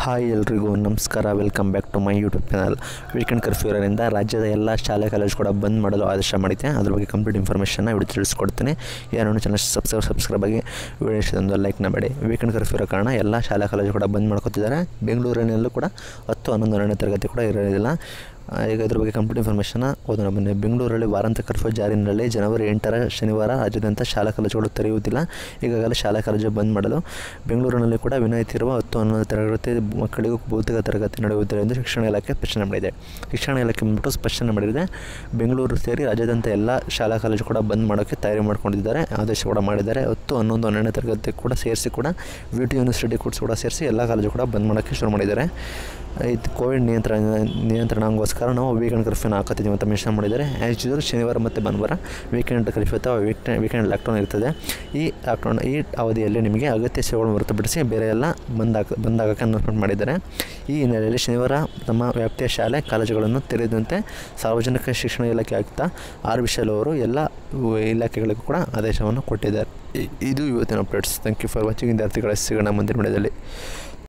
hi ಎಲ್ರಿಗೂ ನಮಸ್ಕಾರ welcome back to my YouTube channel weekend curfew ಇರೋದ್ರಿಂದ ರಾಜ್ಯದ ಎಲ್ಲ ಶಾಲೆ ಕಾಲೇಜ್ ಕೂಡ ಬಂದ್ ಮಾಡಲು ಆದೇಶ ಮಾಡಿದೆ ಅದ್ರ ಬಗ್ಗೆ ಕಂಪ್ಲೀಟ್ ಇನ್ಫಾರ್ಮೇಷನ್ನ ವಿಡಿಯೋ ತಿಳಿಸ್ಕೊಡ್ತೀನಿ ಯಾರು ಚಾನಲ್ ಸಬ್ಸ್ಕ್ರೈಬ್ ಸಬ್ಸ್ಕ್ರೈಬ್ ಆಗಿ ವಿಡಿಯೋ ಒಂದು ಲೈಕ್ನ ಮಾಡಿ ವೀಕೆಂಡ್ ಕರ್ಫ್ಯೂ ಇರೋ ಕಾರಣ ಎಲ್ಲ ಶಾಲಾ ಕಾಲೇಜು ಕೂಡ ಬಂದ್ ಮಾಡ್ಕೊತಿದ್ದಾರೆ ಬೆಂಗಳೂರಿನಲ್ಲೂ ಕೂಡ ಹತ್ತು ಹನ್ನೊಂದು ಹನ್ನೆರಡನೇ ತರಗತಿ ಕೂಡ ಇರೋದಿಲ್ಲ ಆ, ಈಗ ಇದ್ರ ಬಗ್ಗೆ ಕಂಪ್ಲೀಟ್ ಇನ್ಫಾರ್ಮೇಷನ್ನ ಓದೋಣ ಬನ್ನಿ ಬೆಂಗಳೂರಲ್ಲಿ ವಾರಾಂತ್ಯ ಕರ್ಫ್ಯೂ ಜಾರಿನಲ್ಲಿ ಜನವರಿ ಎಂಟರ ಶನಿವಾರ ರಾಜ್ಯಾದ್ಯಂತ ಶಾಲಾ ಕಾಲೇಜುಗಳು ತೆರೆಯುವುದಿಲ್ಲ ಈಗಾಗಲೇ ಶಾಲಾ ಕಾಲೇಜು ಬಂದ್ ಮಾಡಲು ಬೆಂಗಳೂರಿನಲ್ಲಿ ಕೂಡ ವಿನಾಯಿತಿ ಇರುವ ಹತ್ತು ಹನ್ನೊಂದು ತರಗತಿ ಮಕ್ಕಳಿಗೂ ಭೌತಿಕ ತರಗತಿ ನಡೆಯುವುದಿಲ್ಲ ಎಂದು ಶಿಕ್ಷಣ ಇಲಾಖೆ ಸ್ಪಷ್ಟನೆ ಮಾಡಿದೆ ಶಿಕ್ಷಣ ಇಲಾಖೆ ಬಂದ್ಬಿಟ್ಟು ಸ್ಪಷ್ಟನೆ ಮಾಡಿದೆ ಬೆಂಗಳೂರು ಸೇರಿ ರಾಜ್ಯಾದ್ಯಂತ ಎಲ್ಲ ಶಾಲಾ ಕಾಲೇಜು ಕೂಡ ಬಂದ್ ಮಾಡೋಕ್ಕೆ ತಯಾರಿ ಮಾಡ್ಕೊಂಡಿದ್ದಾರೆ ಆದೇಶ ಕೂಡ ಮಾಡಿದ್ದಾರೆ ಹತ್ತು ಹನ್ನೊಂದು ಹನ್ನೆರಡನೇ ತರಗತಿ ಕೂಡ ಸೇರಿಸಿ ಕೂಡ ವಿ ಟಿ ಯೂನಿವರ್ಸಿಟಿ ಕೋರ್ಸ್ ಕೂಡ ಸೇರಿಸಿ ಎಲ್ಲ ಕಾಲೇಜು ಕೂಡ ಬಂದ್ ಮಾಡೋಕ್ಕೆ ಶುರು ಮಾಡಿದ್ದಾರೆ ಇದು ಕೋವಿಡ್ ನಿಯಂತ್ರಣ ನಿಯಂತ್ರಣಗೋಸ್ಕರ ನಾವು ವೀಕೆಂಡ್ ಕರ್ಫ್ಯೂನ ಹಾಕತ್ತಿದ್ದೀವಿ ಅಂತ ಮೆನ್ಷನ್ ಮಾಡಿದ್ದಾರೆ ಆ್ಯಸ್ ಯೂಶುವಲ್ ಶನಿವಾರ ಮತ್ತು ಭಾನುವಾರ ವೀಕೆಂಡ್ ಕರ್ಫ್ಯೂ ಅಥವಾ ವೀಕೆಂಡ್ ವೀಕೆಂಡ್ ಲಾಕ್ಡೌನ್ ಇರ್ತದೆ ಈ ಲಾಕ್ಡೌನ್ ಈ ಅವಧಿಯಲ್ಲಿ ನಿಮಗೆ ಅಗತ್ಯ ಸೇವೆಗಳನ್ನು ಹೊರತುಪಡಿಸಿ ಬೇರೆ ಎಲ್ಲ ಬಂದ್ ಹಾಕ ಬಂದ್ ಆಗೋಕ್ಕೆ ಅನೌನ್ಸ್ಮೆಂಟ್ ಮಾಡಿದ್ದಾರೆ ಈ ಹಿನ್ನೆಲೆಯಲ್ಲಿ ಶನಿವಾರ ನಮ್ಮ ವ್ಯಾಪ್ತಿಯ ಶಾಲೆ ಕಾಲೇಜುಗಳನ್ನು ತೆರೆದಂತೆ ಸಾರ್ವಜನಿಕ ಶಿಕ್ಷಣ ಇಲಾಖೆ ಆಯುಕ್ತ ಆರ್ ವಿಶಾಲ್ ಅವರು ಎಲ್ಲ ಇಲಾಖೆಗಳಿಗೂ ಕೂಡ ಆದೇಶವನ್ನು ಕೊಟ್ಟಿದ್ದಾರೆ ಇ- ಇದು ಇವತ್ತಿನ updates thank you for watching ವಿದ್ಯಾರ್ಥಿಗಳ ಸಿಗೋಣ ಮುಂದಿನ ವಿಡಿಯೋದಲ್ಲಿ